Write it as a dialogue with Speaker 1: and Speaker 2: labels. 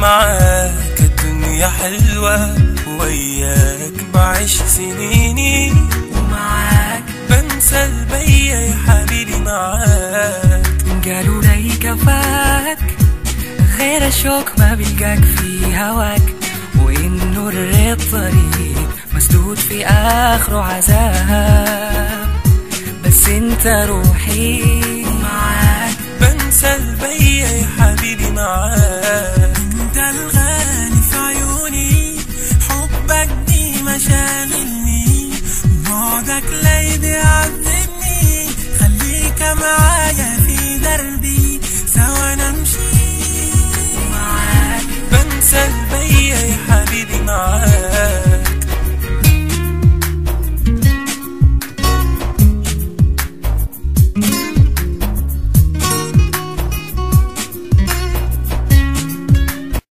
Speaker 1: معاك الدنيا حلوة وياك بعيش سنيني
Speaker 2: ومعاك
Speaker 1: بنسى البيا يا حبيبي معاك
Speaker 2: قالوا لي كفاك غير الشوق ما بيلقاك في هواك وإنه الطريق مسدود في آخره عذاب بس انت روحي معاك
Speaker 1: بنسى البيا